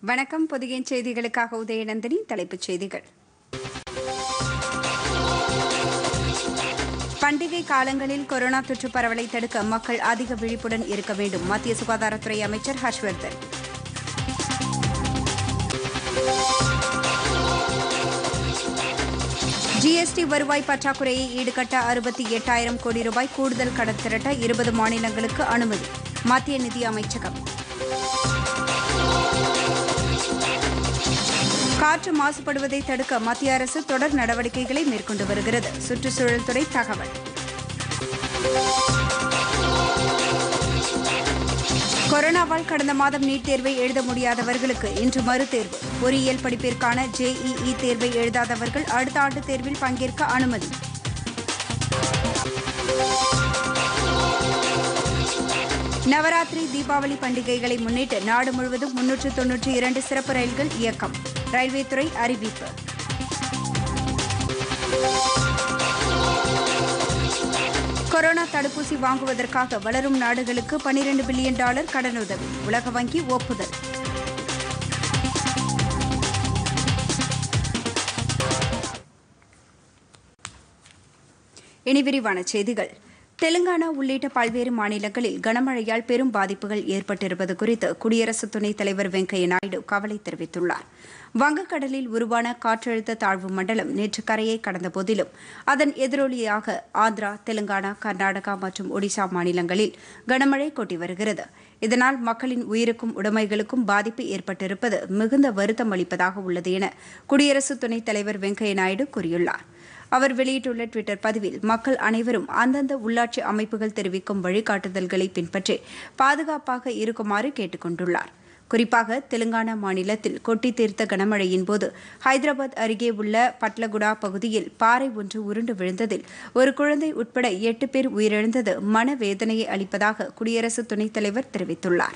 வணக்கம் புதிய செய்திகளுக்காக உதயநந்தினி தலைப்புச் செய்திகள் பண்டிகை காலங்களில் கொரோனா தொற்று பரவலை தடுக்க மக்கள் அதிக விழிப்புடன் இருக்க வேண்டும் மத்திய சுகாதாரத்துறை அமைச்சர் ஹர்ஷ்வர்தன் ஜிஎஸ்டி வருவாய் பற்றாக்குறையை ஈடுகட்ட அறுபத்தி எட்டாயிரம் கோடி ரூபாய் கூடுதல் கடன் திரட்ட இருபது மாநிலங்களுக்கு அனுமதி மத்திய நிதி அமைச்சகம் காற்று மாசுபடுவதை தடுக்க மத்திய அரசு தொடர் நடவடிக்கைகளை மேற்கொண்டு வருகிறது சுற்றுச்சூழல் துறை தகவல் கொரோனாவால் கடந்த மாதம் நீட் தேர்வை எழுத முடியாதவர்களுக்கு இன்று மறுதேர்வு பொறியியல் படிப்பிற்கான ஜேஇஇ தேர்வை எழுதாதவர்கள் அடுத்த ஆண்டு தேர்வில் பங்கேற்க அனுமதி நவராத்திரி தீபாவளி பண்டிகைகளை முன்னிட்டு நாடு முழுவதும் முன்னூற்று தொன்னூற்றி இரண்டு சிறப்பு ரயில்கள் இயக்கம் ரயில்வே துறை அறிவிப்பு கொரோனா தடுப்பூசி வாங்குவதற்காக வளரும் நாடுகளுக்கு பனிரண்டு பில்லியன் டாலர் கடனுதவி உலக வங்கி ஒப்புதல் இனி விரிவான செய்திகள் தெலுங்கானா உள்ளிட்ட பல்வேறு மாநிலங்களில் கனமழையால் பெரும் பாதிப்புகள் ஏற்பட்டிருப்பது குறித்து குடியரசு துணைத் தலைவர் வெங்கையா நாயுடு கவலை தெரிவித்துள்ளார் வங்கக்கடலில் உருவான காற்றழுத்த தாழ்வு மண்டலம் நேற்று கரையை கடந்த போதிலும் அதன் எதிரொலியாக ஆந்திரா தெலுங்கானா கர்நாடகா மற்றும் ஒடிசா மாநிலங்களில் கனமழை கொட்டி வருகிறது இதனால் மக்களின் உயிருக்கும் உடைமைகளுக்கும் பாதிப்பு ஏற்பட்டிருப்பது மிகுந்த வருத்தம் அளிப்பதாக உள்ளது என குடியரசு துணைத் தலைவர் வெங்கையா நாயுடு கூறியுள்ளார் அவர் வெளியிட்டுள்ள டுவிட்டர் பதிவில் மக்கள் அனைவரும் அந்தந்த உள்ளாட்சி அமைப்புகள் தெரிவிக்கும் வழிகாட்டுதல்களை பின்பற்றி பாதுகாப்பாக இருக்குமாறு கேட்டுக் கொண்டுள்ளார் குறிப்பாக தெலுங்கானா மாநிலத்தில் கொட்டி தீர்த்த கனமழையின் போது ஹைதராபாத் அருகே உள்ள பட்லகுடா பகுதியில் பாறை ஒன்று உருண்டு விழுந்ததில் ஒரு குழந்தை உட்பட எட்டு பேர் உயிரிழந்தது மனவேதனையை அளிப்பதாக குடியரசு துணைத் தலைவர் தெரிவித்துள்ளார்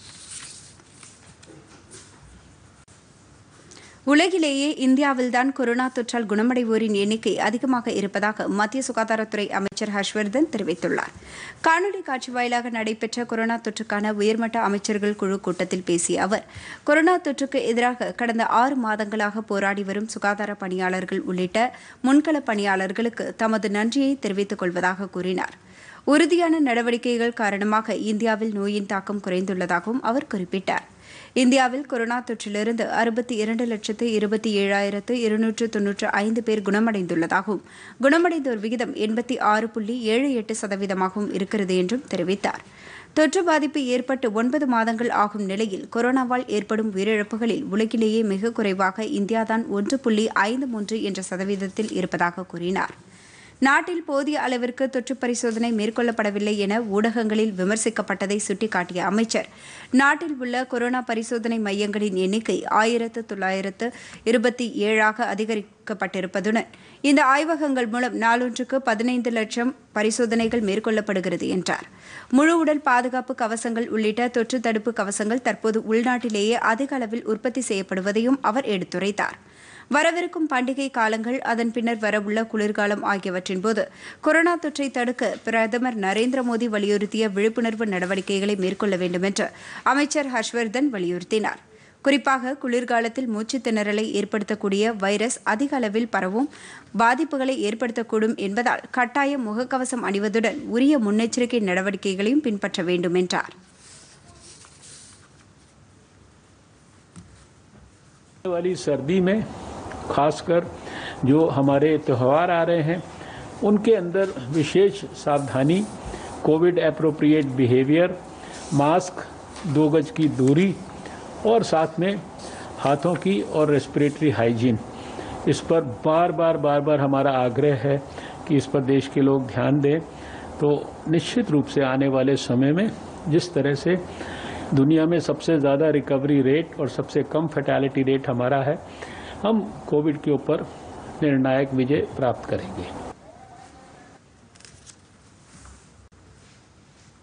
உலகிலேயே இந்தியாவில்தான் கொரோனா தொற்றால் குணமடைவோரின் எண்ணிக்கை அதிகமாக இருப்பதாக மத்திய சுகாதாரத்துறை அமைச்சர் ஹர்ஷ்வர்தன் தெரிவித்துள்ளார் காணொலி காட்சி வாயிலாக நடைபெற்ற கொரோனா தொற்றுக்கான உயர்மட்ட அமைச்சர்கள் குழு கூட்டத்தில் பேசிய அவர் கொரோனா தொற்றுக்கு எதிராக கடந்த ஆறு மாதங்களாக போராடி வரும் சுகாதார பணியாளர்கள் உள்ளிட்ட முன்கள பணியாளர்களுக்கு தமது நன்றியை தெரிவித்துக் கொள்வதாக கூறினார் உறுதியான நடவடிக்கைகள் காரணமாக இந்தியாவில் நோயின் தாக்கம் குறைந்துள்ளதாகவும் அவர் குறிப்பிட்டார் இந்தியாவில் கொரோனா தொற்றிலிருந்து அறுபத்தி இரண்டு லட்சத்து இருபத்தி ஏழாயிரத்து இருநூற்று தொன்னூற்று ஐந்து பேர் குணமடைந்துள்ளதாகவும் குணமடைந்தோர் விகிதம் எண்பத்தி ஆறு புள்ளி ஏழு எட்டு சதவீதமாகவும் இருக்கிறது என்றும் தெரிவித்தார் தொற்று பாதிப்பு ஏற்பட்டு ஒன்பது மாதங்கள் ஆகும் நிலையில் கொரோனாவால் ஏற்படும் உயிரிழப்புகளில் உலகிலேயே மிக குறைவாக இந்தியாதான் ஒன்று புள்ளி ஐந்து மூன்று என்ற சதவீதத்தில் இருப்பதாக கூறினார் நாட்டில் போதிய அளவிற்கு தொற்று பரிசோதனை மேற்கொள்ளப்படவில்லை என ஊடகங்களில் விமர்சிக்கப்பட்டதை சுட்டிக்காட்டிய அமைச்சர் நாட்டில் உள்ள கொரோனா பரிசோதனை மையங்களின் எண்ணிக்கை ஆயிரத்து தொள்ளாயிரத்து இருபத்தி ஏழாக அதிகரிக்கப்பட்டிருப்பதுடன் இந்த ஆய்வகங்கள் மூலம் நாளொன்றுக்கு பதினைந்து லட்சம் பரிசோதனைகள் மேற்கொள்ளப்படுகிறது என்றார் முழு உடல் பாதுகாப்பு கவசங்கள் உள்ளிட்ட தொற்று தடுப்பு கவசங்கள் தற்போது உள்நாட்டிலேயே அதிக அளவில் உற்பத்தி செய்யப்படுவதையும் அவர் எடுத்துரைத்தார் வரவிருக்கும் பண்டிகை காலங்கள் அதன் பின்னர் வரவுள்ள குளிர்காலம் ஆகியவற்றின் போது கொரோனா தொற்றை தடுக்க பிரதமர் நரேந்திர மோடி வலியுறுத்திய விழிப்புணர்வு நடவடிக்கைகளை மேற்கொள்ள வேண்டும் என்று அமைச்சர் ஹர்ஷ்வர்தன் வலியுறுத்தினார் குறிப்பாக குளிர்காலத்தில் மூச்சுத் திணறலை ஏற்படுத்தக்கூடிய வைரஸ் அதிக அளவில் பரவும் பாதிப்புகளை ஏற்படுத்தக்கூடும் என்பதால் கட்டாயம் முகக்கவசம் அணிவதுடன் உரிய முன்னெச்சரிக்கை நடவடிக்கைகளையும் பின்பற்ற வேண்டும் என்றார் वाली सर्दी में खासकर जो हमारे त्यौहार आ रहे हैं उनके अंदर विशेष सावधानी कोविड अप्रोप्रिएट बिहेवियर मास्क दो गज की दूरी और साथ में हाथों की और रेस्पिरेटरी हाइजीन इस पर बार बार बार बार हमारा आग्रह है कि इस पर देश के लोग ध्यान दें तो निश्चित रूप से आने वाले समय में जिस तरह से दुनिया में सबसे ज़्यादा रिकवरी रेट और सबसे कम फैटेलिटी रेट हमारा है हम कोविड के ऊपर निर्णायक विजय प्राप्त करेंगे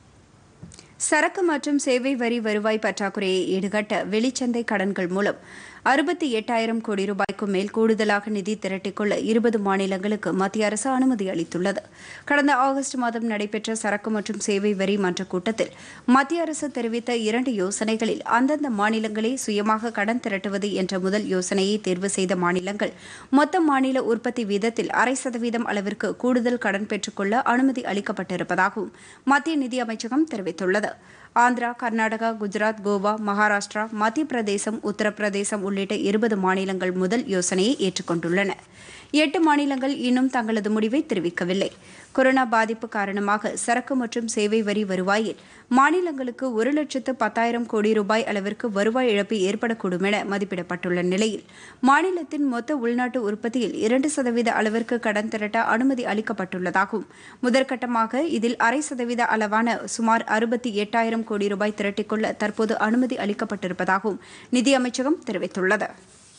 சரக்கு மற்றும் சேவை வரி வருவாய் பற்றாக்குறையை ஈடுகட்ட வெளிச்சந்தை கடன்கள் மூலம் அறுபத்தி எட்டாயிரம் கோடி ரூபாய்க்கும் மேல் கூடுதலாக நிதி திரட்டிக்கொள்ள இருபது மாநிலங்களுக்கு மத்திய அரசு அனுமதி அளித்துள்ளது கடந்த ஆகஸ்ட் மாதம் நடைபெற்ற சரக்கு மற்றும் சேவை வரி மன்ற கூட்டத்தில் மத்திய அரசு தெரிவித்த இரண்டு யோசனைகளில் அந்தந்த மாநிலங்களே சுயமாக கடன் திரட்டுவது என்ற முதல் யோசனையை தேர்வு செய்த மாநிலங்கள் மொத்த மாநில உற்பத்தி வீதத்தில் அரை சதவீதம் அளவிற்கு கூடுதல் கடன் பெற்றுக்கொள்ள அனுமதி அளிக்கப்பட்டிருப்பதாகவும் மத்திய நிதியமைச்சகம் தெரிவித்துள்ளது ஆந்திரா கர்நாடகா குஜராத் கோவா மகாராஷ்டிரா மத்திய பிரதேசம் உத்தரப்பிரதேசம் உள்ளிட்ட இருபது மாநிலங்கள் முதல் யோசனையை ஏற்றுக்கொண்டுள்ளன எட்டு மாநிலங்கள் இன்னும் தங்களது முடிவை தெரிவிக்கவில்லை கொரோனா பாதிப்பு காரணமாக சரக்கு மற்றும் சேவை வரி வருவாயில் மாநிலங்களுக்கு ஒரு லட்சத்து பத்தாயிரம் கோடி ரூபாய் அளவிற்கு வருவாய் இழப்பு ஏற்படக்கூடும் என மதிப்பிடப்பட்டுள்ள நிலையில் மாநிலத்தின் மொத்த உள்நாட்டு உற்பத்தியில் இரண்டு சதவீத அளவிற்கு கடன் திரட்ட அனுமதி அளிக்கப்பட்டுள்ளதாகவும் முதற்கட்டமாக இதில் அரை சதவீத அளவான சுமார் அறுபத்தி எட்டாயிரம் கோடி ரூபாய் திரட்டிக்கொள்ள தற்போது அனுமதி அளிக்கப்பட்டிருப்பதாகவும் நிதியமைச்சகம் தெரிவித்துள்ளது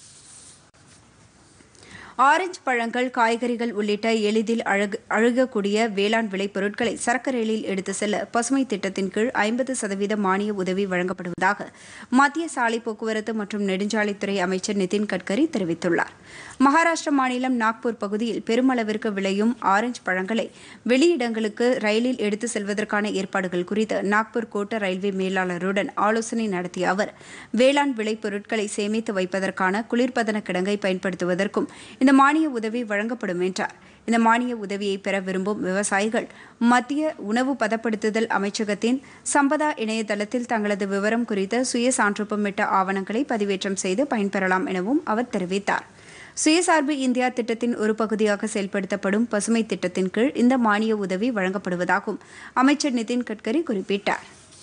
ஆரஞ்சு பழங்கள் காய்கறிகள் உள்ளிட்ட எளிதில் அழகு அழுகக்கூடிய வேளாண் விளைபொருட்களை சரக்கு ரயிலில் எடுத்து செல்ல பசுமை திட்டத்தின் கீழ் ஐம்பது சதவீத மானிய உதவி வழங்கப்படுவதாக மத்திய சாலை போக்குவரத்து மற்றும் நெடுஞ்சாலைத்துறை அமைச்சர் நிதின் கட்கரி தெரிவித்துள்ளார் மகாராஷ்டிர மாநிலம் நாக்பூர் பகுதியில் பெருமளவிற்கு விளையும் ஆரஞ்சு பழங்களை வெளியிடங்களுக்கு ரயிலில் எடுத்து செல்வதற்கான ஏற்பாடுகள் குறித்து நாக்பூர் கோட்ட ரயில்வே மேலாளருடன் ஆலோசனை நடத்திய அவர் வேளாண் விளைபொருட்களை சேமித்து வைப்பதற்கான குளிர்பதன கிடங்கை பயன்படுத்துவதற்கும் இந்த மானிய உதவி வழங்கப்படும் என்றார் இந்த மானிய உதவியை பெற விரும்பும் விவசாயிகள் மத்திய உணவு பதப்படுத்துதல் அமைச்சகத்தின் சம்பதா இணையதளத்தில் தங்களது விவரம் குறித்த சுய சான்றொப்பமிட்ட ஆவணங்களை பதிவேற்றம் செய்து பயன்பெறலாம் எனவும் அவர் தெரிவித்தார் சுயசார்பு இந்தியா திட்டத்தின் ஒரு பகுதியாக செயல்படுத்தப்படும் பசுமை திட்டத்தின் கீழ் இந்த மானிய உதவி வழங்கப்படுவதாகவும் அமைச்சர் நிதின் கட்கரி குறிப்பிட்டார்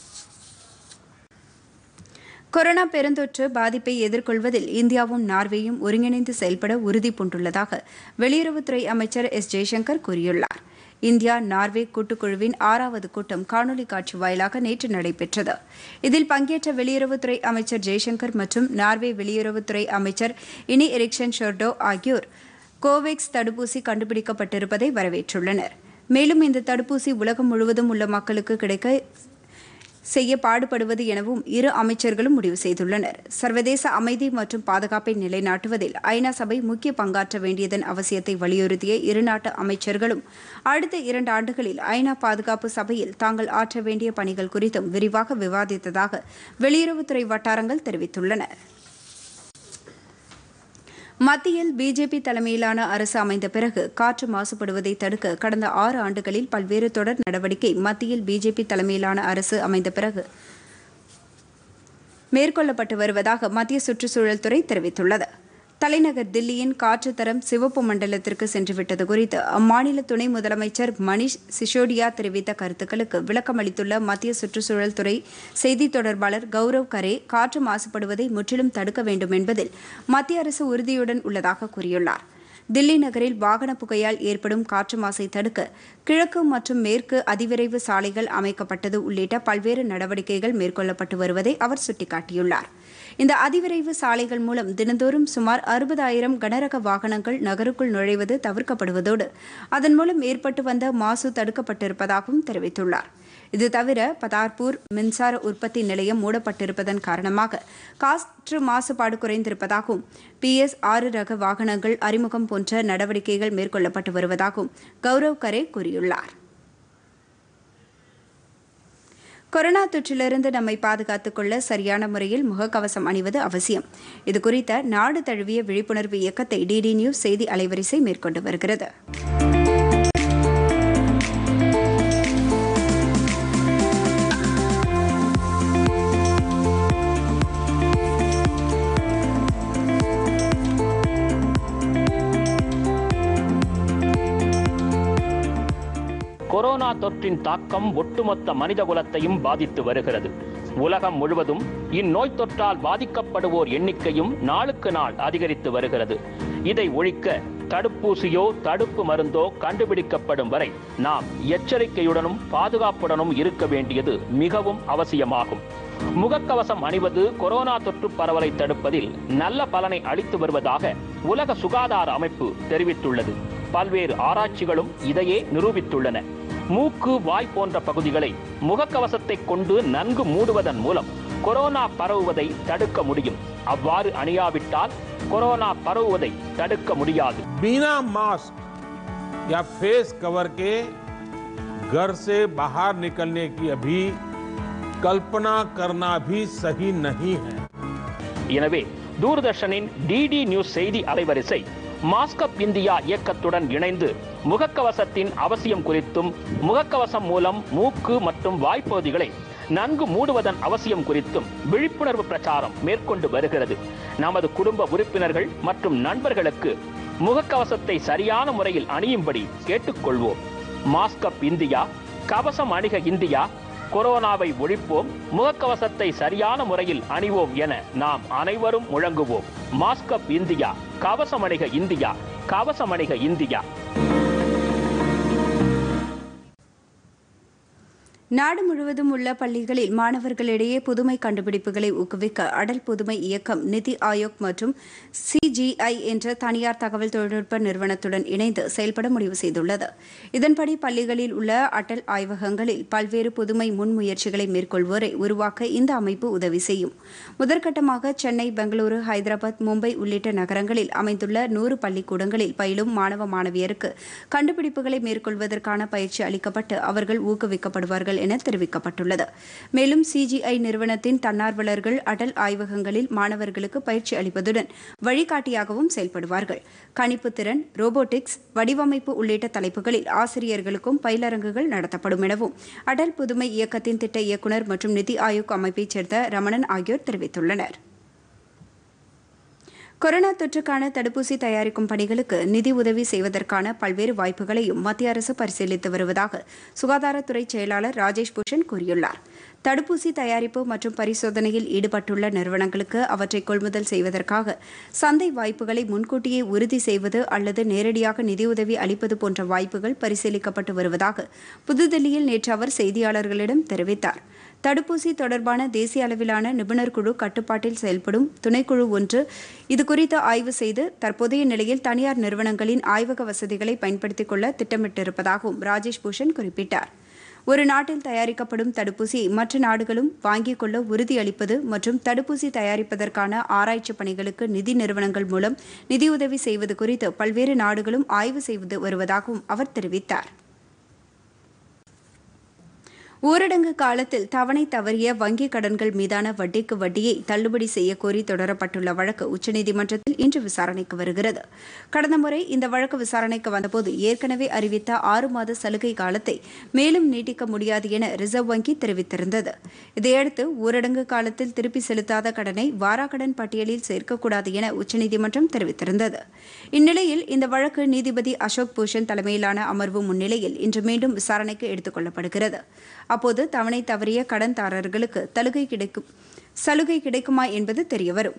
கொரோனா பெருந்தொற்று பாதிப்பை எதிர்கொள்வதில் இந்தியாவும் நார்வேயும் ஒருங்கிணைந்து செயல்பட உறுதி பூண்டுள்ளதாக வெளியுறவுத்துறை அமைச்சர் எஸ் ஜெய்சங்கர் கூறியுள்ளார் இந்தியா நார்வே கூட்டுக்குழுவின் ஆறாவது கூட்டம் காணொலி காட்சி வாயிலாக நேற்று நடைபெற்றது இதில் பங்கேற்ற வெளியுறவுத்துறை அமைச்சர் ஜெய்சங்கர் மற்றும் நார்வே வெளியுறவுத்துறை அமைச்சர் இனி எரிக்சன் ஷொர்டோ ஆகியோர் கோவேக்ஸ் தடுப்பூசி கண்டுபிடிக்கப்பட்டிருப்பதை வரவேற்றுள்ளனர் மேலும் இந்த தடுப்பூசி உலகம் முழுவதும் உள்ள மக்களுக்கு கிடைக்க செய்ய பாடுபடுவது எனவும் இரு அமைச்சர்களும் முடிவு செய்துள்ளனர் சர்வதேச அமைதி மற்றும் பாதுகாப்பை நிலைநாட்டுவதில் ஐநா சபை முக்கிய பங்காற்ற வேண்டியதன் அவசியத்தை வலியுறுத்திய இரு நாட்டு அமைச்சர்களும் அடுத்த இரண்டு ஆண்டுகளில் ஐநா பாதுகாப்பு சபையில் தாங்கள் ஆற்ற வேண்டிய பணிகள் குறித்தும் விரிவாக விவாதித்ததாக வெளியுறவுத்துறை வட்டாரங்கள் தெரிவித்துள்ளன மத்தியில் பிஜேபி தலைமையிலான அரசு அமைந்த பிறகு காற்று மாசுபடுவதை தடுக்க கடந்த ஆறு ஆண்டுகளில் பல்வேறு தொடர் நடவடிக்கை மத்தியில் பிஜேபி தலைமையிலான அரசு அமைந்த பிறகு மேற்கொள்ளப்பட்டு வருவதாக மத்திய சுற்றுச்சூழல் துறை தெரிவித்துள்ளது தலைநகர் தில்லியின் காற்று தரம் சிவப்பு மண்டலத்திற்கு சென்றுவிட்டது குறித்து அம்மாநில துணை முதலமைச்சர் மணிஷ் சிசோடியா தெரிவித்த கருத்துக்களுக்கு விளக்கம் அளித்துள்ள மத்திய சுற்றுச்சூழல் துறை செய்தி தொடர்பாளர் கௌரவ் கரே காற்று மாசுபடுவதை முற்றிலும் தடுக்க வேண்டும் என்பதில் மத்திய அரசு உறுதியுடன் உள்ளதாக கூறியுள்ளார் தில்லி நகரில் வாகன புகையால் ஏற்படும் காற்று மாசை தடுக்க கிழக்கு மற்றும் மேற்கு அதிவிரைவு சாலைகள் அமைக்கப்பட்டது உள்ளிட்ட பல்வேறு நடவடிக்கைகள் மேற்கொள்ளப்பட்டு வருவதை அவர் சுட்டிக்காட்டியுள்ளார் இந்த அதிவிரைவு சாலைகள் மூலம் தினந்தோறும் சுமார் அறுபதாயிரம் கனரக வாகனங்கள் நகருக்குள் நுழைவது தவிர்க்கப்படுவதோடு அதன் மூலம் ஏற்பட்டு வந்த மாசு தடுக்கப்பட்டிருப்பதாகவும் தெரிவித்துள்ளார் இது தவிர பதார்பூர் மின்சார உற்பத்தி நிலையம் மூடப்பட்டிருப்பதன் காரணமாக காற்று மாசுபாடு குறைந்திருப்பதாகவும் பிஎஸ் ஆறு ரக வாகனங்கள் அறிமுகம் போன்ற நடவடிக்கைகள் மேற்கொள்ளப்பட்டு வருவதாகவும் கௌரவ் கரே கூறியுள்ளார் கொரோனா தொற்றிலிருந்து நம்மை பாதுகாத்துக் கொள்ள சரியான முறையில் முகக்கவசம் அணிவது அவசியம் இதுகுறித்த நாடு தழுவிய விழிப்புணர்வு இயக்கத்தை டிடி நியூஸ் செய்தி அலைவரிசை மேற்கொண்டு வருகிறது கொரோனா தொற்றின் தாக்கம் ஒட்டுமொத்த மனிதகுலத்தையும் பாதித்து வருகிறது உலகம் முழுவதும் இந்நோய் தொற்றால் பாதிக்கப்படுவோர் எண்ணிக்கையும் நாளுக்கு நாள் அதிகரித்து வருகிறது இதை ஒழிக்க தடுப்பூசியோ தடுப்பு மருந்தோ கண்டுபிடிக்கப்படும் வரை நாம் எச்சரிக்கையுடனும் பாதுகாப்புடனும் இருக்க வேண்டியது மிகவும் அவசியமாகும் முகக்கவசம் அணிவது கொரோனா தொற்று பரவலை தடுப்பதில் நல்ல பலனை அளித்து வருவதாக உலக சுகாதார அமைப்பு தெரிவித்துள்ளது பல்வேறு ஆராய்ச்சிகளும் இதையே நிரூபித்துள்ளன மூக்கு வாய் போன்ற பகுதிகளை முகக்கவசத்தை கொண்டு நன்கு மூடுவதன் மூலம் கொரோனா பரவுவதை தடுக்க முடியும் அவ்வாறு அணியாவிட்டால் கொரோனா பரவுவதை தடுக்க முடியாது बिना मास्क या फेस कवर के घर से बाहर निकलने की अभी कल्पना करना भी सही नहीं है எனவே தூர்தர்ஷனின் டிடி நியூஸ் செய்தி அலைவரிசை மாஸ்கப் இந்தியா இயக்கத்துடன் இணைந்து முகக்கவசத்தின் அவசியம் குறித்தும் முகக்கவசம் மூலம் மூக்கு மற்றும் வாய்ப்பகுதிகளை நன்கு மூடுவதன் அவசியம் குறித்தும் விழிப்புணர்வு பிரச்சாரம் மேற்கொண்டு வருகிறது நமது குடும்ப உறுப்பினர்கள் மற்றும் நண்பர்களுக்கு முகக்கவசத்தை சரியான முறையில் அணியும்படி கேட்டுக்கொள்வோம் மாஸ்கப் இந்தியா கவசம் அணிக இந்தியா கொரோனாவை ஒழிப்போம் முகக்கவசத்தை சரியான முறையில் அணிவோம் என நாம் அனைவரும் முழங்குவோம் மாஸ்கப் இந்தியா கவசம் அணிக இந்தியா கவசம் அணிக இந்தியா நாடு முழுவதும் உள்ள பள்ளிகளில் மாணவர்களிடையே புதுமை கண்டுபிடிப்புகளை ஊக்குவிக்க அடல் புதுமை இயக்கம் நிதி ஆயோக் மற்றும் சிஜிஐ என்ற தனியார் தகவல் தொழில்நுட்ப நிறுவனத்துடன் இணைந்து செயல்பட முடிவு செய்துள்ளது இதன்படி பள்ளிகளில் உள்ள அடல் ஆய்வகங்களில் பல்வேறு புதுமை முன்முயற்சிகளை மேற்கொள்வோரை உருவாக்க இந்த அமைப்பு உதவி செய்யும் முதற்கட்டமாக சென்னை பெங்களூரு ஹைதராபாத் மும்பை உள்ளிட்ட நகரங்களில் அமைந்துள்ள நூறு பள்ளிக்கூடங்களில் பயிலும் மாணவ மாணவியருக்கு கண்டுபிடிப்புகளை மேற்கொள்வதற்கான பயிற்சி அளிக்கப்பட்டு அவர்கள் ஊக்குவிக்கப்படுவார்கள் என தெரிவிக்கப்பட்டுள்ளது மேலும் சிஜிஐ நிறுவனத்தின் தன்னார்வலர்கள் அடல் ஆய்வகங்களில் மாணவர்களுக்கு பயிற்சி அளிப்பதுடன் வழிகாட்டியாகவும் செயல்படுவார்கள் கணிப்பு திறன் ரோபோட்டிக்ஸ் வடிவமைப்பு உள்ளிட்ட தலைப்புகளில் ஆசிரியர்களுக்கும் பயிலரங்குகள் நடத்தப்படும் எனவும் அடல் புதுமை இயக்கத்தின் திட்ட இயக்குநர் மற்றும் நிதி ஆயோக் அமைப்பைச் சேர்ந்த ரமணன் ஆகியோர் தெரிவித்துள்ளனர் கொரோனா தொற்றுக்கான தடுப்பூசி தயாரிக்கும் பணிகளுக்கு நிதி உதவி செய்வதற்கான பல்வேறு வாய்ப்புகளையும் மத்திய அரசு பரிசீலித்து வருவதாக சுகாதாரத்துறை செயலாளர் ராஜேஷ் பூஷன் கூறியுள்ளார் தடுப்பூசி தயாரிப்பு மற்றும் பரிசோதனையில் ஈடுபட்டுள்ள நிறுவனங்களுக்கு அவற்றை கொள்முதல் செய்வதற்காக சந்தை வாய்ப்புகளை முன்கூட்டியே உறுதி செய்வது அல்லது நேரடியாக நிதியுதவி அளிப்பது போன்ற வாய்ப்புகள் பரிசீலிக்கப்பட்டு வருவதாக புதுதில்லியில் நேற்று அவர் செய்தியாளர்களிடம் தெரிவித்தார் தடுப்பூசி தொடர்பான தேசிய அளவிலான நிபுணர் குழு கட்டுப்பாட்டில் செயல்படும் துணைக்குழு ஒன்று இதுகுறித்து ஆய்வு செய்து தற்போதைய நிலையில் தனியார் நிறுவனங்களின் ஆய்வக வசதிகளை பயன்படுத்திக் கொள்ள திட்டமிட்டிருப்பதாகவும் ராஜேஷ் பூஷன் குறிப்பிட்டார் ஒரு நாட்டில் தயாரிக்கப்படும் தடுப்பூசியை மற்ற நாடுகளும் வாங்கிக் கொள்ள உறுதியளிப்பது மற்றும் தடுப்பூசி தயாரிப்பதற்கான ஆராய்ச்சி பணிகளுக்கு நிதி நிறுவனங்கள் மூலம் நிதியுதவி செய்வது குறித்து பல்வேறு நாடுகளும் ஆய்வு செய்து வருவதாகவும் அவர் தெரிவித்தார் ஊரடங்கு காலத்தில் தவணை தவறிய வங்கிக் கடன்கள் மீதான வட்டிக்கு வட்டியை தள்ளுபடி செய்யக்கோரி தொடரப்பட்டுள்ள வழக்கு உச்சநீதிமன்றத்தில் இன்று விசாரணைக்கு வருகிறது கடந்த முறை இந்த வழக்கு விசாரணைக்கு வந்தபோது ஏற்கனவே அறிவித்த ஆறு மாத சலுகை காலத்தை மேலும் நீட்டிக்க முடியாது என ரிசர்வ் வங்கி தெரிவித்திருந்தது இதையடுத்து ஊரடங்கு காலத்தில் திருப்பி செலுத்தாத கடனை வாராக்கடன் பட்டியலில் சேர்க்கக்கூடாது என உச்சநீதிமன்றம் தெரிவித்திருந்தது இந்நிலையில் இந்த வழக்கு நீதிபதி அசோக் பூஷன் தலைமையிலான அமர்வு முன்னிலையில் இன்று மீண்டும் விசாரணைக்கு எடுத்துக் கொள்ளப்படுகிறது அப்போது தவணை தவறிய கடன்தாரர்களுக்கு தலுகை கிடைக்கும் சலுகை கிடைக்குமா என்பது தெரியவரும்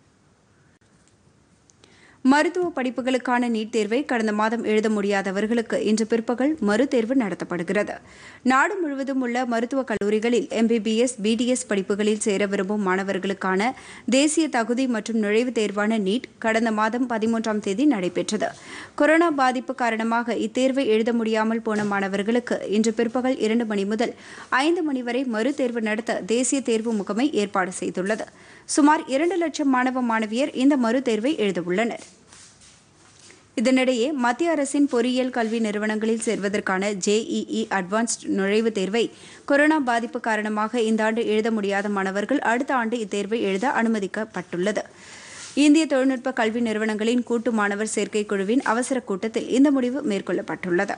மருத்துவ படிப்புகளுக்கான நீட் தேர்வை கடந்த மாதம் எழுத முடியாதவர்களுக்கு இன்று பிற்பகல் மறுதேர்வு நடத்தப்படுகிறது நாடு முழுவதும் உள்ள மருத்துவக் கல்லூரிகளில் எம்பிபிஎஸ் பிடிஎஸ் படிப்புகளில் சேர விரும்பும் மாணவர்களுக்கான தேசிய தகுதி மற்றும் நுழைவுத் தேர்வான நீட் கடந்த மாதம் பதிமூன்றாம் தேதி நடைபெற்றது கொரோனா பாதிப்பு காரணமாக இத்தேர்வை எழுத முடியாமல் போன மாணவர்களுக்கு இன்று பிற்பகல் இரண்டு மணி முதல் ஐந்து மணி வரை மறுதேர்வு நடத்த தேசிய தேர்வு முகமை ஏற்பாடு செய்துள்ளது சுமார் இரண்டு லட்சம் மாணவ மாணவியர் இந்த மறுதேர்வை எழுதவுள்ளனர் இதனிடையே மத்திய அரசின் பொறியியல் கல்வி நிறுவனங்களில் சேர்வதற்கான ஜேஇஇ அட்வான்ஸ்ட் நுழைவுத் தேர்வை கொரோனா பாதிப்பு காரணமாக இந்த ஆண்டு எழுத முடியாத மாணவர்கள் அடுத்த ஆண்டு இத்தேர்வை எழுத அனுமதிக்கப்பட்டுள்ளது இந்திய தொழில்நுட்ப கல்வி நிறுவனங்களின் கூட்டு மாணவர் சேர்க்கை குழுவின் அவசர கூட்டத்தில் இந்த முடிவு மேற்கொள்ளப்பட்டுள்ளது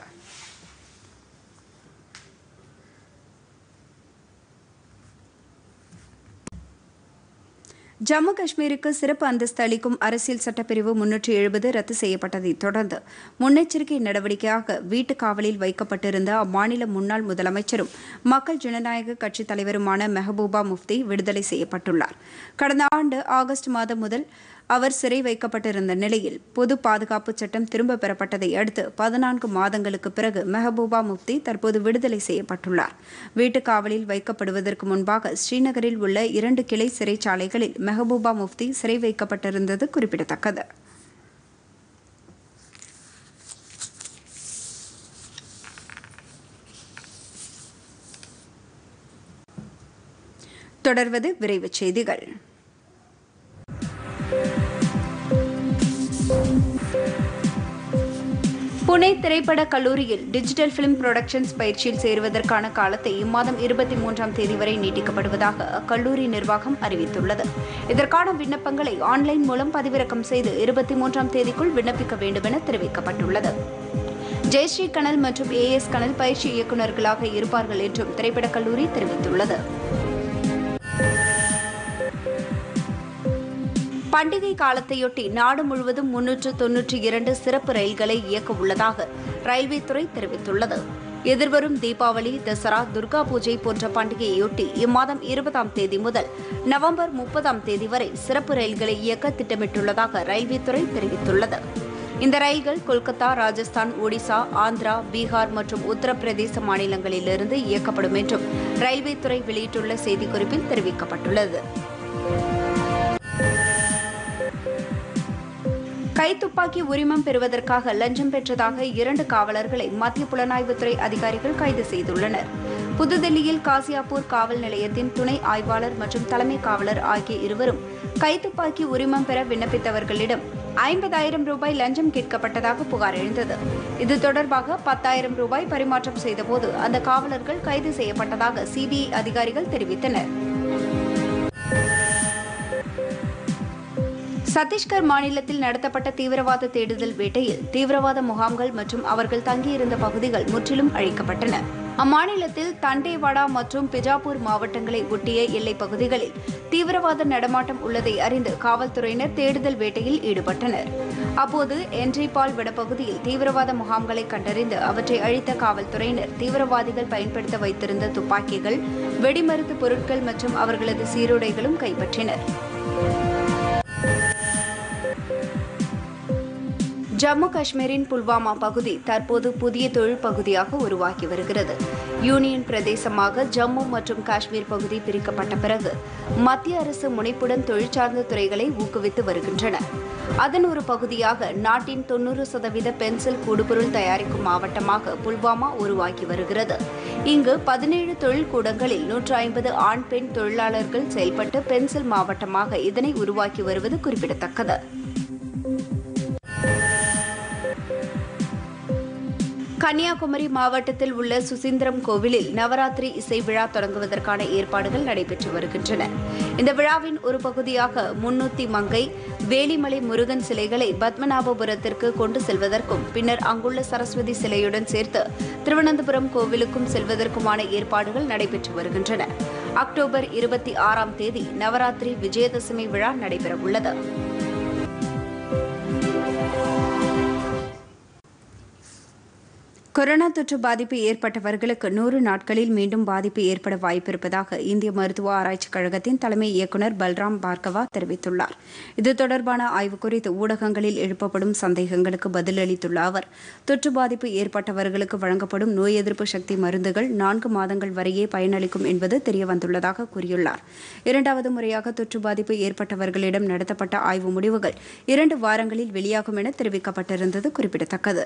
ஜம்மு காஷ்மீருக்கு சிறப்பு அந்தஸ்து அளிக்கும் அரசியல் சட்டப்பிரிவு முன்னூற்றி எழுபது ரத்து செய்யப்பட்டதை தொடர்ந்து முன்னெச்சரிக்கை நடவடிக்கையாக வீட்டுக் காவலில் வைக்கப்பட்டிருந்த அம்மாநில முன்னாள் முதலமைச்சரும் மக்கள் ஜனநாயக கட்சித் தலைவருமான மெஹபூபா முஃப்தி விடுதலை செய்யப்பட்டுள்ளார் கடந்த ஆண்டு ஆகஸ்ட் மாதம் முதல் அவர் சிறை வைக்கப்பட்டிருந்த நிலையில் பொது பாதுகாப்பு சட்டம் திரும்ப பெறப்பட்டதை அடுத்து பதினான்கு மாதங்களுக்கு பிறகு மெஹபூபா முஃப்தி தற்போது விடுதலை செய்யப்பட்டுள்ளார் வீட்டுக் காவலில் வைக்கப்படுவதற்கு முன்பாக ஸ்ரீநகரில் உள்ள இரண்டு கிளை சிறைச்சாலைகளில் மெஹபூபா முஃப்தி சிறை வைக்கப்பட்டிருந்தது குறிப்பிடத்தக்கது தொடர்வது விரைவுச் செய்திகள் புனே திரைப்பட கல்லூரியில் டிஜிட்டல் பிலிம் புரொடக்ஷன்ஸ் பயிற்சியில் சேருவதற்கான காலத்தை இம்மாதம் இருபத்தி மூன்றாம் தேதி வரை நீட்டிக்கப்படுவதாக அக்கல்லூரி நிர்வாகம் அறிவித்துள்ளது இதற்கான விண்ணப்பங்களை ஆன்லைன் மூலம் பதிவிறக்கம் செய்து இருபத்தி மூன்றாம் தேதிக்குள் விண்ணப்பிக்க வேண்டுமென தெரிவிக்கப்பட்டுள்ளது ஜெயஸ்ரீ கனல் மற்றும் ஏ எஸ் கனல் பயிற்சி இயக்குநர்களாக இருப்பார்கள் என்றும் திரைப்படக் கல்லூரி தெரிவித்துள்ளது பண்டிகை காலத்தையொட்டி நாடு முழுவதும் முன்னூற்று தொன்னூற்றி இரண்டு சிறப்பு ரயில்களை இயக்க உள்ளதாக ரயில்வே துறை தெரிவித்துள்ளது எதிர்வரும் தீபாவளி தசரா துர்கா பூஜை போன்ற பண்டிகையொட்டி இம்மாதம் இருபதாம் தேதி முதல் நவம்பர் முப்பதாம் தேதி வரை சிறப்பு ரயில்களை இயக்க திட்டமிட்டுள்ளதாக ரயில்வே துறை தெரிவித்துள்ளது இந்த ரயில்கள் கொல்கத்தா ராஜஸ்தான் ஒடிசா ஆந்திரா பீகார் மற்றும் உத்தரப்பிரதேச மாநிலங்களிலிருந்து இயக்கப்படும் என்றும் ரயில்வே துறை வெளியிட்டுள்ள செய்திக்குறிப்பில் தெரிவிக்கப்பட்டுள்ளது கைத்துப்பாக்கி உரிமம் பெறுவதற்காக லஞ்சம் பெற்றதாக இரண்டு காவலர்களை மத்திய புலனாய்வுத்துறை அதிகாரிகள் கைது செய்துள்ளனர் புதுதில்லியில் காசியாப்பூர் காவல் நிலையத்தின் துணை ஆய்வாளர் மற்றும் தலைமை காவலர் ஆகிய இருவரும் கைத்துப்பாக்கி உரிமம் பெற விண்ணப்பித்தவர்களிடம் ஐம்பதாயிரம் ரூபாய் லஞ்சம் கேட்கப்பட்டதாக புகார் எழுந்தது இது தொடர்பாக பத்தாயிரம் ரூபாய் பரிமாற்றம் செய்தபோது அந்த காவலர்கள் கைது செய்யப்பட்டதாக சிபிஐ அதிகாரிகள் தெரிவித்தனர் சத்தீஸ்கர் மாநிலத்தில் நடத்தப்பட்ட தீவிரவாத தேடுதல் வேட்டையில் தீவிரவாத முகாம்கள் மற்றும் அவர்கள் தங்கியிருந்த பகுதிகள் முற்றிலும் அழிக்கப்பட்டன அம்மாநிலத்தில் தண்டேவாடா மற்றும் பிஜாப்பூர் மாவட்டங்களை ஒட்டிய எல்லைப் பகுதிகளில் தீவிரவாத நடமாட்டம் உள்ளதை அறிந்து காவல்துறையினர் தேடுதல் வேட்டையில் ஈடுபட்டனர் அப்போது என்ட்ரிபால் வடபகுதியில் தீவிரவாத முகாம்களை கண்டறிந்து அவற்றை அழித்த காவல்துறையினர் தீவிரவாதிகள் பயன்படுத்த வைத்திருந்த துப்பாக்கிகள் வெடிமருந்து பொருட்கள் மற்றும் அவர்களது சீருடைகளும் கைப்பற்றினர் ஜம்மு காஷ்மீரின் புல்வாமா பகுதி தற்போது புதிய தொழில் பகுதியாக உருவாகி வருகிறது யூனியன் பிரதேசமாக ஜம்மு மற்றும் காஷ்மீர் பகுதி பிரிக்கப்பட்ட பிறகு மத்திய அரசு முனைப்புடன் தொழிற்சார்ந்த துறைகளை ஊக்குவித்து வருகின்றன அதன் ஒரு பகுதியாக நாட்டின் தொன்னூறு சதவீத பென்சில் கூடுபொருள் தயாரிக்கும் மாவட்டமாக புல்வாமா உருவாகி வருகிறது இங்கு பதினேழு தொழில் கூடங்களில் நூற்று ஐம்பது ஆண் பெண் தொழிலாளர்கள் செயல்பட்டு பென்சில் மாவட்டமாக இதனை உருவாக்கி வருவது குறிப்பிடத்தக்கது கன்னியாகுமரி மாவட்டத்தில் உள்ள சுசீந்திரம் கோவிலில் நவராத்திரி இசை விழா தொடங்குவதற்கான ஏற்பாடுகள் நடைபெற்று வருகின்றன இந்த விழாவின் ஒரு பகுதியாக முன்னூத்தி மங்கை வேலிமலை முருகன் சிலைகளை பத்மநாபபுரத்திற்கு கொண்டு செல்வதற்கும் பின்னர் அங்குள்ள சரஸ்வதி சிலையுடன் சேர்த்து திருவனந்தபுரம் கோவிலுக்கும் செல்வதற்குமான ஏற்பாடுகள் நடைபெற்று வருகின்றன அக்டோபர் இருபத்தி ஆறாம் தேதி நவராத்திரி விஜயதசமி விழா நடைபெறவுள்ளது கொரோனா தொற்று பாதிப்பு ஏற்பட்டவர்களுக்கு நூறு நாட்களில் மீண்டும் பாதிப்பு ஏற்பட வாய்ப்பிருப்பதாக இந்திய மருத்துவ ஆராய்ச்சிக் கழகத்தின் தலைமை இயக்குநர் பல்ராம் பார்கவா தெரிவித்துள்ளார் இது தொடர்பான ஆய்வு குறித்து ஊடகங்களில் எழுப்பப்படும் சந்தேகங்களுக்கு பதிலளித்துள்ள அவர் தொற்று பாதிப்பு ஏற்பட்டவர்களுக்கு வழங்கப்படும் நோய் எதிர்ப்பு சக்தி மருந்துகள் நான்கு மாதங்கள் வரையே பயனளிக்கும் என்பது தெரியவந்துள்ளதாக கூறியுள்ளார் இரண்டாவது முறையாக தொற்று பாதிப்பு ஏற்பட்டவர்களிடம் நடத்தப்பட்ட ஆய்வு முடிவுகள் இரண்டு வாரங்களில் வெளியாகும் என தெரிவிக்கப்பட்டிருந்தது குறிப்பிடத்தக்கது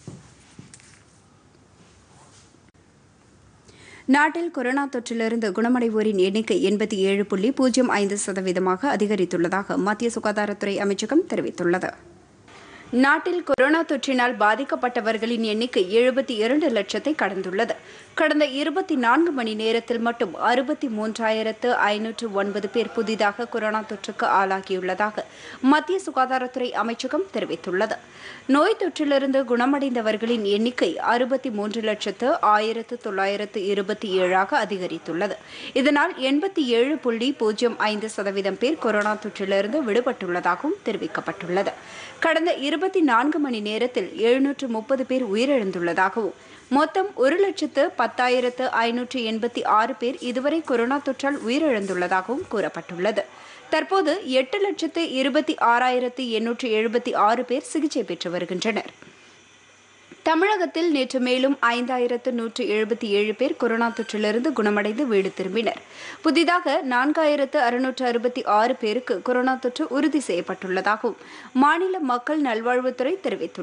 நாட்டில் கொரோனா தொற்றிலிருந்து குணமடைவோரின் எண்ணிக்கை எண்பத்தி ஏழு புள்ளி பூஜ்ஜியம் ஐந்து சதவீதமாக அதிகரித்துள்ளதாக மத்திய சுகாதாரத்துறை அமைச்சகம் தெரிவித்துள்ளது நாட்டில் கொரோனா தொற்றினால் பாதிக்கப்பட்டவர்களின் எண்ணிக்கை எழுபத்தி இரண்டு லட்சத்தை கடந்துள்ளது கடந்த இருபத்தி நான்கு மணி நேரத்தில் மட்டும் அறுபத்தி மூன்றாயிரத்து ஐநூற்று ஒன்பது பேர் புதிதாக கொரோனா தொற்றுக்கு ஆளாகியுள்ளதாக மத்திய சுகாதாரத்துறை அமைச்சகம் தெரிவித்துள்ளது நோய் தொற்றிலிருந்து குணமடைந்தவர்களின் எண்ணிக்கை அறுபத்தி மூன்று லட்சத்து ஆயிரத்து தொள்ளாயிரத்து இருபத்தி ஏழாக அதிகரித்துள்ளது இதனால் எண்பத்தி ஏழு புள்ளி பூஜ்ஜியம் ஐந்து சதவீதம் பேர் கொரோனா தொற்றிலிருந்து விடுபட்டுள்ளதாகவும் தெரிவிக்கப்பட்டுள்ளது கடந்த இருபத்தி நான்கு மணி நேரத்தில் எழுநூற்று முப்பது பேர் உயிரிழந்துள்ளதாகவும் மொத்தம் ஒரு லட்சத்து பத்தாயிரத்து ஐநூற்று எண்பத்தி ஆறு பேர் இதுவரை கொரோனா தொற்றால் உயிரிழந்துள்ளதாகவும் கூறப்பட்டுள்ளது தற்போது எட்டு லட்சத்து இருபத்தி ஆறாயிரத்து எண்ணூற்று எழுபத்தி ஆறு பேர் சிகிச்சை பெற்று வருகின்றனர் தமிழகத்தில் நேற்று மேலும் ஐந்தாயிரத்து நூற்று எழுபத்தி ஏழு பேர் கொரோனா தொற்றிலிருந்து குணமடைந்து வீடு திரும்பினர் புதிதாக நான்காயிரத்து அறுநூற்று அறுபத்தி ஆறு பேருக்கு கொரோனா தொற்று உறுதி செய்யப்பட்டுள்ளதாகவும் மாநில மக்கள் நல்வாழ்வுத்துறை தெரிவித்துள்ளது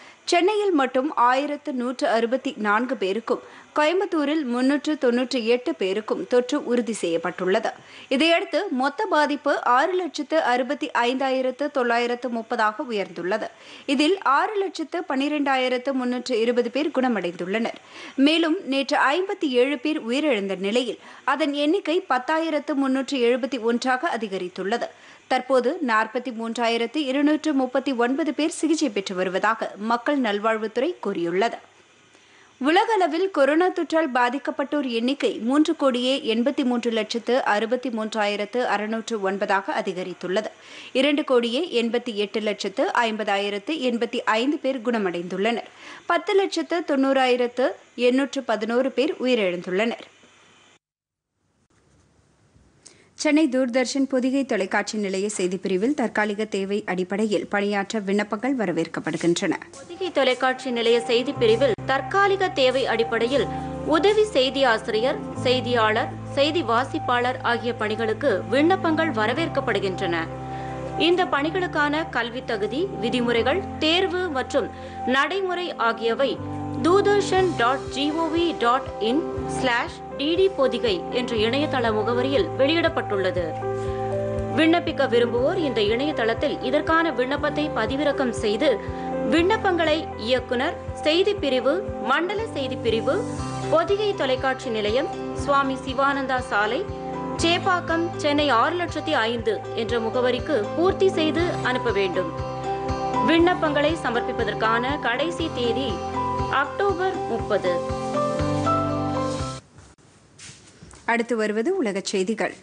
சென்னையில் மட்டும் ஆயிரத்து நூற்று அறுபத்தி நான்கு பேருக்கும் கோயம்புத்தூரில் முன்னூற்று தொன்னூற்றி எட்டு பேருக்கும் தொற்று உறுதி செய்யப்பட்டுள்ளது இதையடுத்து மொத்த பாதிப்பு ஆறு லட்சத்து அறுபத்தி ஐந்தாயிரத்து தொள்ளாயிரத்து முப்பதாக உயர்ந்துள்ளது இதில் ஆறு லட்சத்து பனிரெண்டாயிரத்து முன்னூற்று இருபது பேர் குணமடைந்துள்ளனர் மேலும் நேற்று ஐம்பத்தி ஏழு பேர் உயிரிழந்த நிலையில் அதன் எண்ணிக்கை பத்தாயிரத்து முன்னூற்று எழுபத்தி ஒன்றாக அதிகரித்துள்ளது தற்போது நாற்பத்தி மூன்றாயிரத்து இருநூற்று முப்பத்தி ஒன்பது பேர் சிகிச்சை பெற்று வருவதாக மக்கள் நல்வாழ்வுத்துறை கூறியுள்ளது உலகளவில் கொரோனா தொற்றால் பாதிக்கப்பட்டோர் எண்ணிக்கை மூன்று கோடியே எண்பத்தி மூன்று லட்சத்து அறுபத்தி மூன்றாயிரத்து அறுநூற்று ஒன்பதாக அதிகரித்துள்ளது இரண்டு கோடியே எண்பத்தி எட்டு லட்சத்து ஐம்பதாயிரத்து எண்பத்தி ஐந்து பேர் குணமடைந்துள்ளனர் பத்து லட்சத்து தொண்ணூறாயிரத்து எண்ணூற்று பதினோரு பேர் உயிரிழந்துள்ளனர் சென்னை தூர்தர்ஷன் பொதிகை தொலைக்காட்சி நிலைய செய்திப்பிரிவில் தற்காலிக தேவை அடிப்படையில் பணியாற்ற விண்ணப்பங்கள் வரவேற்கப்படுகின்றன பொதிகை தொலைக்காட்சி நிலைய செய்தி பிரிவில் தற்காலிக தேவை அடிப்படையில் உதவி செய்தி ஆசிரியர் செய்தியாளர் செய்தி வாசிப்பாளர் ஆகிய பணிகளுக்கு விண்ணப்பங்கள் வரவேற்கப்படுகின்றன இந்த பணிகளுக்கான கல்வித் தகுதி விதிமுறைகள் தேர்வு மற்றும் நடைமுறை ஆகியவை Doordarshan dot G O V dot in slash DD Podhigai என்ற இணையதள முகவரியில் வெளியிடப்பட்டுள்ளது விண்ணப்பிக்க விரும்புவோர் இந்த இணையதளத்தில் இதற்கான விண்ணப்பத்தை பதிவிறக்கம் செய்து விண்ணப்பங்களை இயக்குனர் செய்திப் பிரிவு மண்டல செய்திப் பிரிவு பொதிகை தொலைக்காட்சி நிலையம் சுவாமி சிவானந்தா சாலை சேப்பாக்கம் சென்னை ஆறு லட்சத்தி ஐந்து என்ற முகவரிக்கு பூர்த்தி செய்து அனுப்ப வேண்டும் விண்ணப்பங்களை சமர்ப்பிப்பதற்கான கடைசி தேதி அக்டோபர் முப்பது அடுத்து வருவது உலகச் செய்திகள்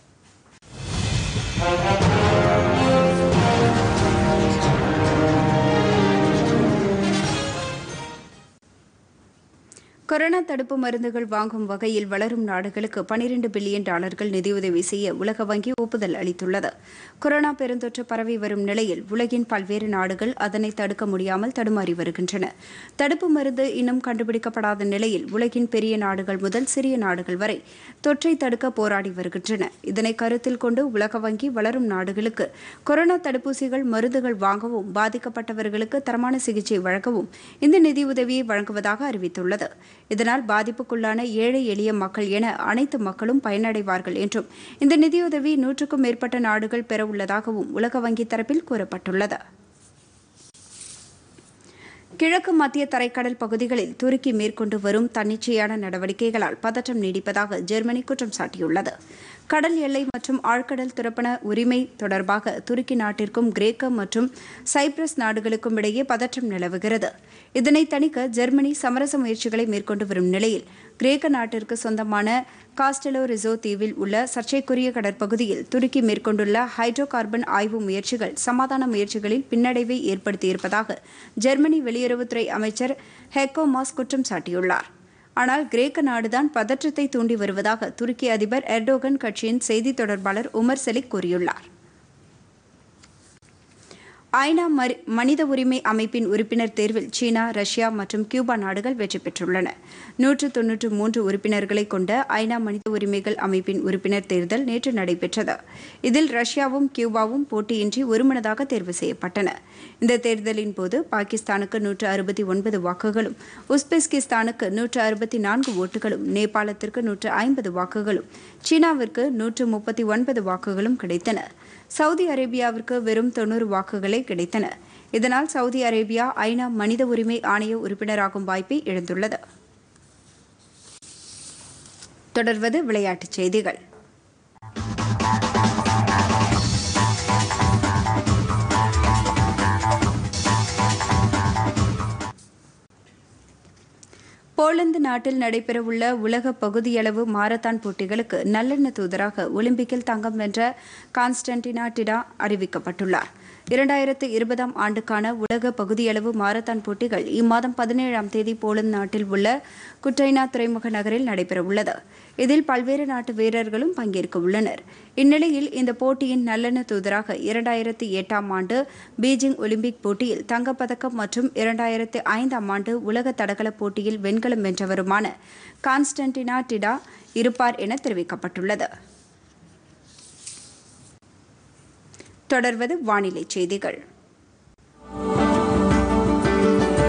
கொரோனா தடுப்பு மருந்துகள் வாங்கும் வகையில் வளரும் நாடுகளுக்கு 12 பில்லியன் டாலர்கள் நிதியுதவி செய்ய உலக வங்கி ஒப்புதல் அளித்துள்ளது கொரோனா பெருந்தொற்று பரவி வரும் நிலையில் உலகின் பல்வேறு நாடுகள் அதனை தடுக்க முடியாமல் தடுமாறி வருகின்றன தடுப்பு மருந்து இன்னும் கண்டுபிடிக்கப்படாத நிலையில் உலகின் பெரிய நாடுகள் முதல் சிறிய நாடுகள் வரை தொற்றை தடுக்க போராடி வருகின்றன இதனை கருத்தில் கொண்டு உலக வங்கி வளரும் நாடுகளுக்கு கொரோனா தடுப்பூசிகள் மருந்துகள் வாங்கவும் பாதிக்கப்பட்டவர்களுக்கு தரமான சிகிச்சை வழங்கவும் இந்த நிதியுதவியை வழங்குவதாக அறிவித்துள்ளது இதனால் பாதிப்புக்குள்ளான ஏழை எளிய மக்கள் என அனைத்து மக்களும் பயனடைவார்கள் என்றும் இந்த நிதியுதவி நூற்றுக்கும் மேற்பட்ட நாடுகள் பெறவுள்ளதாகவும் உலக வங்கி தரப்பில் கூறப்பட்டுள்ளது கிழக்கு மத்திய தரைக்கடல் பகுதிகளில் துருக்கி மேற்கொண்டு வரும் தன்னிச்சையான நடவடிக்கைகளால் பதற்றம் நீடிப்பதாக ஜெர்மனி குற்றம் சாட்டியுள்ளது கடல் எல்லை மற்றும் ஆழ்கடல் துறப்பண உரிமை தொடர்பாக துருக்கி நாட்டிற்கும் கிரேக்க மற்றும் சைப்ரஸ் நாடுகளுக்கும் இடையே பதற்றம் நிலவுகிறது இதனை தணிக்க ஜெர்மனி சமரச முயற்சிகளை மேற்கொண்டு வரும் நிலையில் கிரேக்க நாட்டிற்கு சொந்தமான காஸ்டெலோ ரிசோ தீவில் உள்ள சர்ச்சைக்குரிய கடற்பகுதியில் துருக்கி மேற்கொண்டுள்ள ஹைட்ரோ கார்பன் ஆய்வு முயற்சிகள் சமாதான முயற்சிகளில் பின்னடைவை ஏற்படுத்தியிருப்பதாக ஜெர்மனி வெளியுறவுத்துறை அமைச்சர் ஹெக்கோ மாஸ் குற்றம் சாட்டியுள்ளார் ஆனால் கிரேக்க நாடுதான் பதற்றத்தை தூண்டி வருவதாக துருக்கி அதிபர் எர்டோகன் கட்சியின் செய்தி தொடர்பாளர் உமர் செலிக் கூறியுள்ளார் ஐநா மரி- மனித உரிமை அமைப்பின் உறுப்பினர் தேர்வில் சீனா ரஷ்யா மற்றும் கியூபா நாடுகள் வெற்றி பெற்றுள்ளன நூற்று தொன்னூற்று மூன்று உறுப்பினர்களை கொண்ட ஐநா மனித உரிமைகள் அமைப்பின் உறுப்பினர் தேர்தல் நேற்று நடைபெற்றது இதில் ரஷ்யாவும் கியூபாவும் போட்டியின்றி ஒருமனதாக தேர்வு செய்யப்பட்டன இந்த தேர்தலின் போது பாகிஸ்தானுக்கு நூற்று அறுபத்தி ஒன்பது வாக்குகளும் உஸ்பெஸ்கிஸ்தானுக்கு நூற்று அறுபத்தி நான்கு ஓட்டுகளும் நேபாளத்திற்கு நூற்று ஐம்பது வாக்குகளும் சீனாவிற்கு நூற்று முப்பத்தி ஒன்பது வாக்குகளும் கிடைத்தன சவுதி அரேபியாவிற்கு வெறும் தொண்ணூறு வாக்குகளே கிடைத்தன இதனால் சவுதி அரேபியா ஐநா மனித உரிமை ஆணைய உறுப்பினராகும் வாய்ப்பை இழந்துள்ளது தொடர்வது விளையாட்டுச் செய்திகள் போலந்து நாட்டில் நடைபெறவுள்ள உலக பகுதியளவு மாரத்தான் போட்டிகளுக்கு நல்லெண்ண தூதராக ஒலிம்பிக்கில் தங்கம் வென்ற கான்ஸ்டன்டினா டிடா அறிவிக்கப்பட்டுள்ளார் இரண்டாயிரத்து இருபதாம் ஆண்டுக்கான உலக பகுதியளவு மாரத்தான் போட்டிகள் இம்மாதம் பதினேழாம் தேதி போலந்து நாட்டில் உள்ள குட்டைனா துறைமுக நகரில் நடைபெறவுள்ளது இதில் பல்வேறு நாட்டு வீரர்களும் பங்கேற்க உள்ளனர் இந்நிலையில் இந்த போட்டியின் நல்லெண்ண தூதராக இரண்டாயிரத்தி எட்டாம் ஆண்டு பீஜிங் ஒலிம்பிக் போட்டியில் தங்கப்பதக்கம் மற்றும் இரண்டாயிரத்தி ஐந்தாம் ஆண்டு உலக தடகள போட்டியில் வெண்கலம் வென்றவருமான கான்ஸ்டன்டினா டிடா இருப்பார் என தெரிவிக்கப்பட்டுள்ளது தொடர்வது வானிலை செய்திகள்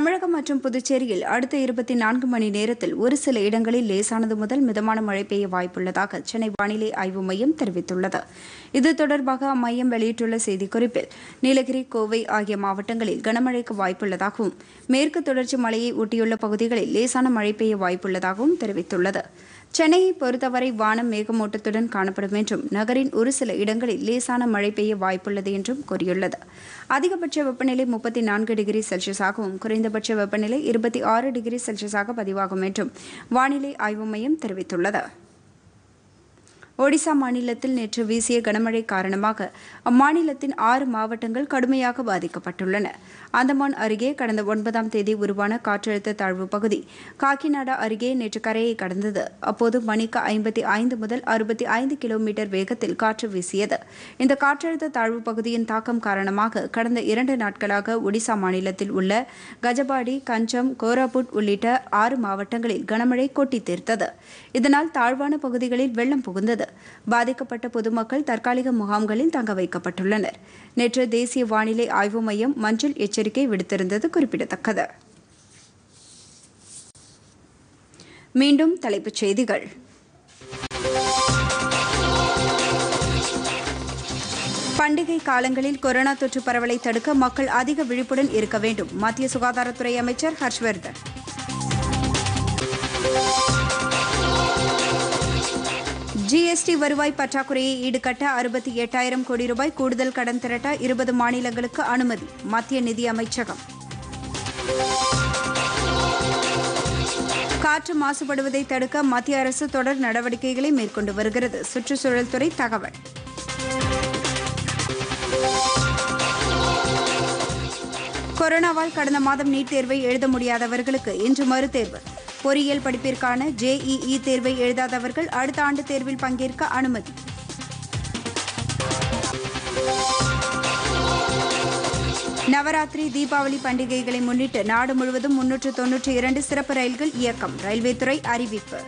தமிழகம் மற்றும் புதுச்சேரியில் அடுத்த இருபத்தி நான்கு மணி நேரத்தில் ஒரு சில இடங்களில் லேசானது முதல் மிதமான மழை பெய்ய வாய்ப்புள்ளதாக சென்னை வானிலை ஆய்வு மையம் தெரிவித்துள்ளது இது தொடர்பாக அம்மையம் வெளியிட்டுள்ள செய்திக்குறிப்பில் நீலகிரி கோவை ஆகிய மாவட்டங்களில் கனமழைக்கு வாய்ப்புள்ளதாகவும் மேற்கு தொடர்ச்சி மலையை ஒட்டியுள்ள பகுதிகளில் லேசான மழை பெய்ய வாய்ப்புள்ளதாகவும் தெரிவித்துள்ளது சென்னையை பொறுத்தவரை வானம் மேகமூட்டத்துடன் காணப்படும் என்றும் நகரின் ஒரு சில இடங்களில் லேசான மழை பெய்ய வாய்ப்புள்ளது என்றும் கூறியுள்ளது அதிகபட்ச வெப்பநிலை முப்பத்தி நான்கு டிகிரி செல்சியஸாகவும் குறைந்தபட்ச வெப்பநிலை இருபத்தி ஆறு டிகிரி செல்சியஸாக பதிவாகும் என்றும் வானிலை ஆய்வு மையம் தெரிவித்துள்ளது ஒடிசா மாநிலத்தில் நேற்று வீசிய கனமழை காரணமாக அம்மாநிலத்தின் ஆறு மாவட்டங்கள் கடுமையாக பாதிக்கப்பட்டுள்ளன அந்தமான் அருகே கடந்த ஒன்பதாம் தேதி உருவான காற்றழுத்த தாழ்வு பகுதி காக்கிநாடா அருகே நேற்று கரையை கடந்தது அப்போது மணிக்கு ஐம்பத்தி ஐந்து முதல் அறுபத்தி ஐந்து கிலோமீட்டர் வேகத்தில் காற்று வீசியது இந்த காற்றழுத்த தாழ்வு பகுதியின் தாக்கம் காரணமாக கடந்த இரண்டு நாட்களாக ஒடிசா மாநிலத்தில் உள்ள கஜபாடி கஞ்சம் கோராபுட் உள்ளிட்ட ஆறு மாவட்டங்களில் கனமழை கொட்டி தீர்த்தது இதனால் தாழ்வான பகுதிகளில் வெள்ளம் புகுந்தது பாதிக்கப்பட்ட பொதுமக்கள் தற்காலிக முகாம்களில் தங்க வைக்கப்பட்டுள்ளனர் நேற்று தேசிய வானிலை ஆய்வு மையம் மஞ்சள் எச்சரிக்கை விடுத்திருந்தது குறிப்பிடத்தக்கது மீண்டும் தலைப்புச் செய்திகள் பண்டிகை காலங்களில் கொரோனா தொற்று பரவலை தடுக்க மக்கள் அதிக விழிப்புடன் இருக்க வேண்டும் மத்திய சுகாதாரத்துறை அமைச்சர் ஹர்ஷ்வர்தன் ஜிஎஸ்டி வருவாய் பற்றாக்குறையை ஈடுகட்ட அறுபத்தி எட்டாயிரம் கோடி ரூபாய் கூடுதல் கடன் திரட்ட இருபது மாநிலங்களுக்கு அனுமதி மத்திய நிதி அமைச்சகம் காற்று மாசுபடுவதை தடுக்க மத்திய அரசு தொடர் நடவடிக்கைகளை மேற்கொண்டு வருகிறது சுற்றுச்சூழல் துறை தகவல் கொரோனாவால் கடந்த மாதம் நீட் தேர்வை எழுத முடியாதவர்களுக்கு இன்று மறுதேர்வு பொறியியல் படிப்பிற்கான ஜேஇஇ தேர்வை எழுதாதவர்கள் அடுத்த ஆண்டு தேர்வில் பங்கேற்க அனுமதி நவராத்திரி தீபாவளி பண்டிகைகளை முன்னிட்டு நாடு முழுவதும் முன்னூற்று தொன்னூற்றி இரண்டு சிறப்பு ரயில்கள் இயக்கம் ரயில்வே துறை அறிவிப்பு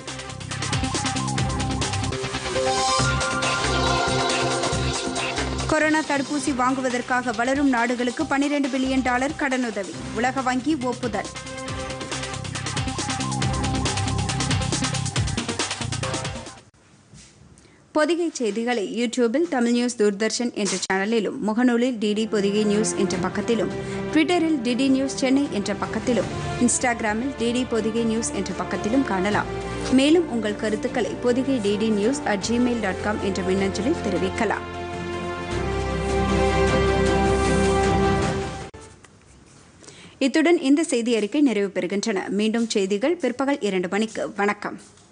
கொரோனா தடுப்பூசி வாங்குவதற்காக வளரும் நாடுகளுக்கு பனிரெண்டு பில்லியன் டாலர் கடனுதவி உலக வங்கி ஒப்புதல் பொதிகை செய்திகளை யூடியூபில் தமிழ் நியூஸ் தூர்தர்ஷன் என்ற சேனலிலும் முகநூலில் டிடி பொதிகை நியூஸ் என்ற பக்கத்திலும் ட்விட்டரில் டிடி நியூஸ் சென்னை என்ற பக்கத்திலும் இன்ஸ்டாகிராமில் டிடி பொதிகை நியூஸ் என்ற பக்கத்திலும் காணலாம் மேலும் உங்கள் கருத்துக்களை Podhigai DD news at Gmail dot com என்ற மின்னஞ்சலில் தெரிவிக்கலாம் இத்துடன் இந்த செய்தி அறிக்கை நிறைவு பெறுகின்றன மீண்டும் செய்திகள் பிற்பகல் இரண்டு மணிக்கு வணக்கம்